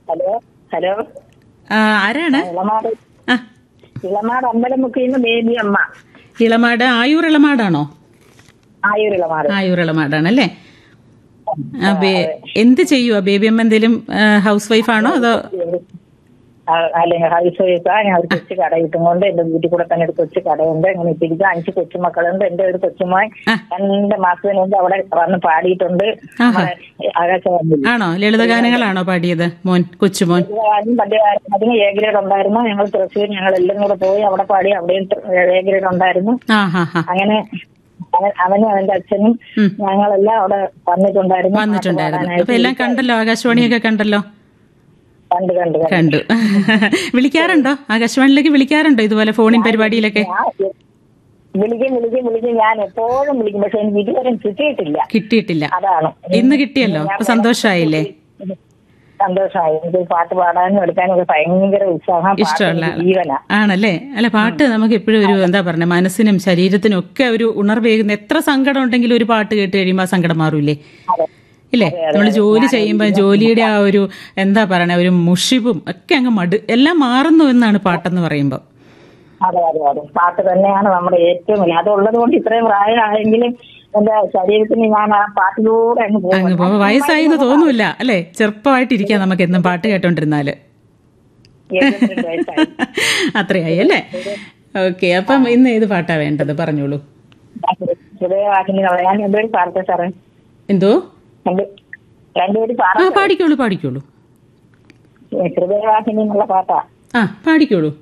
Hello hello ആ, ആരാണ് ഇളമാട് ആ ഇളമാട് അമ്പലമുക്കിന്ന് ബേബി അമ്മ ഇളമാട് ആയൂർ ഇളമാടാണോ ആയൂർ ഇളമാട് ആയൂർ ഇളമാടാണല്ലേ ആ ബേ എന്ത് ചെയ്യുക ബേബി അമ്മ എന്തേലും ഹൗസ് വൈഫാണോ അതോ ആ, അല്ലെങ്കിൽ ഹൗസ് വൈഫാ ഞാൻ ഒരു കൊച്ചു കട ഇട്ടും കൊണ്ട് എന്റെ വീട്ടിൽ കൂടെ തന്നെ ഒരു കൊച്ചു കടയുണ്ട് അങ്ങനെ ഇട്ടിരിക്കും അഞ്ച് കൊച്ചുമക്കളുണ്ട് എന്റെ ഒരു കൊച്ചുമോൻ ആ. രണ്ട് മാസത്തിന് മുമ്പ് അവിടെ വന്ന് പാടിയിട്ടുണ്ട് ആഹാ. ആകാശവാണിയിൽ ആണോ ലളിതഗാനങ്ങളാണോ പാടിയത് മോൻ കൊച്ചുമോൻ അതിന് എ ഗ്രേഡ് ഉണ്ടായിരുന്നു ഞങ്ങൾ തൃശ്ശൂർ ഞങ്ങൾ എല്ലാം കൂടെ പോയി അവിടെ പാടി അവിടെയും എ ഗ്രേഡ് ഉണ്ടായിരുന്നു ആ ഹാ ഹാ അങ്ങനെ അവൻ- അവനും അവന്റെ അച്ഛനും ഉം. ഞങ്ങളെല്ലാം അവിടെ വന്നിട്ടുണ്ടായിരുന്നു വന്നിട്ടുണ്ടായിരുന്നു പാട്ട് അപ്പൊ എല്ലാം കണ്ടല്ലോ ആകാശവാണിയൊക്കെ കണ്ടല്ലോ കണ്ടു കണ്ടു കണ്ടു. കണ്ടു വിളിക്കാറുണ്ടോ ആകാശവാണിയിലേക്ക് വിളിക്കാറുണ്ടോ ഇതുപോലെ ഫോണിൻ പരിപാടിയിലൊക്കെ ഞാൻ വിളിക്കും വിളിക്കും വിളിക്കും ഞാൻ എപ്പോഴും വിളിക്കും പക്ഷെ എനിക്ക് ഇതുവരെ കിട്ടിയിട്ടില്ല കിട്ടിയിട്ടില്ല അതാണ് ഇന്ന് കിട്ടിയല്ലോ അപ്പൊ സന്തോഷമായില്ലേ സന്തോഷമായി എനിക്ക് പാട്ട് പാടാനും എടുക്കാനും ഒക്കെ ഭയങ്കര ഉത്സാഹം ഇഷ്ടമുള്ള പാട്ട് ജീവന ആണല്ലേ അല്ല പാട്ട് നമുക്ക് എപ്പോഴും ഒരു എന്താ പറഞ്ഞ മനസ്സിനും ശരീരത്തിനും ഒക്കെ ഒരു ഉണർവേകുന്ന എത്ര സങ്കടം ഉണ്ടെങ്കിലും ഒരു പാട്ട് കേട്ട് കഴിയുമ്പോൾ ആ സങ്കടം മാറൂലേ അതെ ഇല്ലേ നമ്മൾ ജോലി ചെയ്യുമ്പോൾ ജോലിയുടെ ആ ഒരു എന്താ പറയണ ഒരു മുഷിവും ഒക്കെ അങ്ങ് മടു എല്ലാം മാറുന്നു എന്നാണ് പാട്ടെന്ന് പറയുമ്പോൾ അതെ അതെ അതെ പാട്ട് തന്നെയാണ് നമ്മുടെ ഏറ്റവും വലിയ അതുള്ളത് കൊണ്ട് ഇത്രയും പ്രായമായെങ്കിലും എന്റെ ശരീരത്തിന് ഞാൻ ആ പാട്ടിലൂടെ അങ്ങ് പോകും അങ്ങ് പോകുമ്പോൾ വയസ്സായി എന്ന് തോന്നൂല അല്ലേ ചെറുപ്പമായിട്ടിരിക്കാം നമുക്ക് എന്നും പാട്ട് കേട്ടോണ്ടിരുന്നാല് എഴുപത്തിരണ്ട് വയസ്സായി അത്രയായി അല്ലേ ഓക്കെ അപ്പം ഇന്ന് ഏത് പാട്ടാ വേണ്ടത് പറഞ്ഞോളൂ ഹൃദയവാഹിനി എന്നുള്ള- ഞാൻ രണ്ടുപേരും പാടത്തെ സാറേ എന്തോ രണ്ട് രണ്ടുപേരും ആ പാട പാടിക്കോളൂ പാടിക്കോളൂ ഹൃദയവാഹിനി എന്നുള്ള പാട്ടാ ആ പാടിക്കോളൂ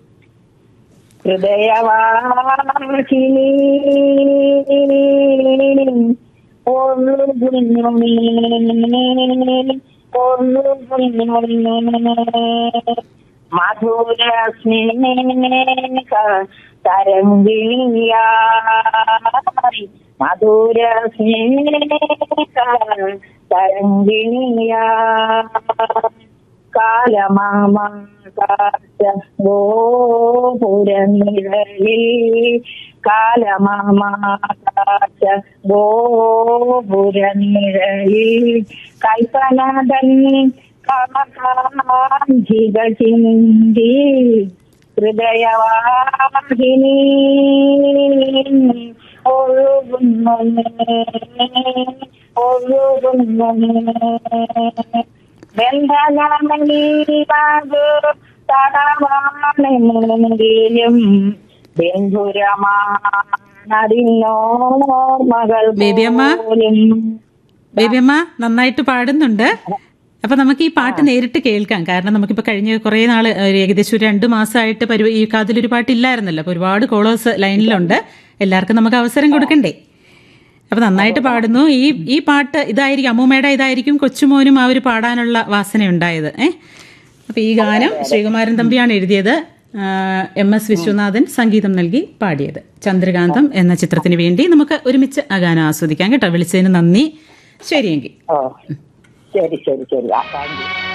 ഹൃദയവാഹിനി മധുര സ്നേഹ തരംഗിണിയായി മധുര സ്നേഹ തരംഗിണിയായി കാലമാമാകാശ ഗോപുരനിഴലിൽ കാലമാമാകാശ ഗോപുരനിഴലിൽ കൈപ്പനതൻ കാഞ്ചിക ചിന്തി ഹൃദയവാഹിനി ഒഴുകുന്നു ഒഴുകുന്നു ബന്ധനമീവാകു തടവാണെങ്കിലും ബന്ധുരമാണതിനോർമകൾ ബേബിയമ്മ? പോലും ബേബിയമ്മ നന്നായിട്ട് പാടുന്നുണ്ട് അപ്പൊ നമുക്ക് ഈ പാട്ട് നേരിട്ട് കേൾക്കാം കാരണം നമുക്കിപ്പോ കഴിഞ്ഞ കുറെ നാള് ഒരു ഏകദേശം ഒരു രണ്ട് മാസമായിട്ട് പരിപാടി ഈ കാതിലൊരു പാട്ട് ഇല്ലായിരുന്നല്ലോ അപ്പൊ ഒരുപാട് കോളേഴ്സ് ലൈനിലുണ്ട് എല്ലാവർക്കും നമുക്ക് അവസരം കൊടുക്കണ്ടേ അപ്പൊ നന്നായിട്ട് പാടുന്നു ഈ ഈ പാട്ട് ഇതായിരിക്കും അമ്മൂമ്മയുടെ ഇതായിരിക്കും കൊച്ചുമോനും ആ ഒരു പാടാനുള്ള വാസന ഉണ്ടായത് ഏഹ് അപ്പൊ ഈ ഗാനം ശ്രീകുമാരൻ തമ്പിയാണ് എഴുതിയത് ആ, എം എസ് വിശ്വനാഥൻ സംഗീതം നൽകി പാടിയത് ചന്ദ്രകാന്തം എന്ന ചിത്രത്തിന് വേണ്ടി നമുക്ക് ഒരുമിച്ച് ആ ഗാനം ആസ്വദിക്കാം കേട്ടോ വിളിച്ചതിന് നന്ദി ശരിയെങ്കിൽ ഓ ശരി ശരി ശരി ആ താങ്ക് യു